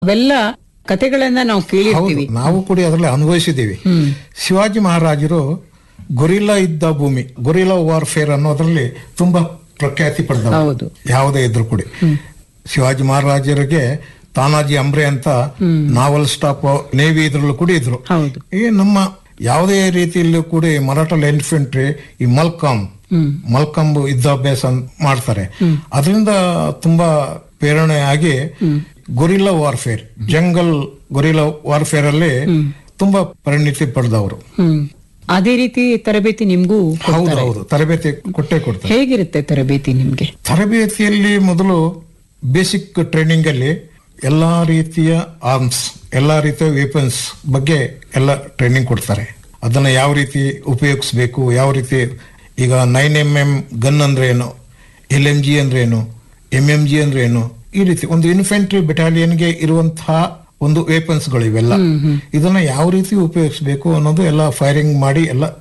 ಅವೆಲ್ಲ ಕತೆಗಳನ್ನ ನಾವು ಹೌದು ಕೇಳಿರ್ತೀವಿ ನಾವು ಕೂಡ ಅದರಲ್ಲಿ ಅನುಭವಿಸಿದ್ದೀವಿ ಶಿವಾಜಿ ಮಹಾರಾಜರು ಗೊರಿಲ್ಲಾ ಇದ್ದ ಭೂಮಿ ಗೊರಿಲ್ಲಾ ವಾರ್ಫೇರ್ ಅನ್ನೋದ್ರಲ್ಲಿ ತುಂಬಾ ಪ್ರಖ್ಯಾತಿ ಪಡೆದವರು ಹೌದು ಯಾವುದೇ ಇದ್ರು ಕೂಡ ಶಿವಾಜಿ ಮಹಾರಾಜರಿಗೆ ತಾನಾಜಿ ಅಂಬ್ರೆ ಅಂತ ನಾವಲ್ ಸ್ಟಾಪ್ ನೇವಿ ಇದ್ರಲ್ಲೂ ಕೂಡ ಇದ್ರು ಹೌದು ಈ ನಮ್ಮ ಯಾವುದೇ ರೀತಿಯಲ್ಲೂ ಕೂಡ ಈ ಮರಾಠ ಇನ್ಫೆಂಟ್ರಿ ಈ ಮಲ್ಕಾಮ್ ಮಲ್ಕಂಬ್ ಯುದ್ಧಾಭ್ಯಾಸ ಮಾಡ್ತಾರೆ ಅದರಿಂದ ತುಂಬಾ ಪ್ರೇರಣೆ ಆಗಿ guerrilla warfare jungle guerrilla warfare ಅಲ್ಲಿ ತುಂಬಾ ಪರಿಣಿತಿ ಪಡೆದವರು ಹ್ಮ್ ಅದೇ ರೀತಿ ತರಬೇತಿ ನಿಮ್ಗೂ ಹೌದು ಹೌದು ತರಬೇತಿ ಕೊಟ್ಟೆ ಕೊಡ್ತಾರೆ ಹೇಗಿರುತ್ತೆ ತರಬೇತಿ ನಿಮ್ಗೆ ತರಬೇತಿಯಲ್ಲಿ ಮೊದಲು ಬೇಸಿಕ್ ಟ್ರೈನಿಂಗ್ ಅಲ್ಲಿ ಎಲ್ಲಾ ರೀತಿಯ ಆರ್ಮ್ಸ್ ಎಲ್ಲಾ ರೀತಿಯ ವೆಪನ್ಸ್ ಬಗ್ಗೆ ಎಲ್ಲ ಟ್ರೈನಿಂಗ್ ಕೊಡ್ತಾರೆ ಅದನ್ನ ಯಾವ ರೀತಿ ಉಪಯೋಗಿಸ್ಬೇಕು ಯಾವ ರೀತಿ ಈಗ ನೈನ್ ಎಂ ಎಂ ಗನ್ ಅಂದ್ರೆ ಏನು ಎಲ್ ಎಂ ಜಿ ಅಂದ್ರೆ ಏನು ಎಂ ಎಂ ಜಿ ಅಂದ್ರೆ ಏನು ಈ ರೀತಿ ಒಂದು ಇನ್ಫೆಂಟ್ರಿ ಬೆಟಾಲಿಯನ್ಗೆ ಇರುವಂತಹ ಒಂದು ವೆಪನ್ಸ್ಗಳು ಇವೆಲ್ಲ ಇದನ್ನ ಯಾವ ರೀತಿ ಉಪಯೋಗಿಸ್ಬೇಕು ಅನ್ನೋದು ಎಲ್ಲ ಫೈರಿಂಗ್ ಮಾಡಿ ಎಲ್ಲ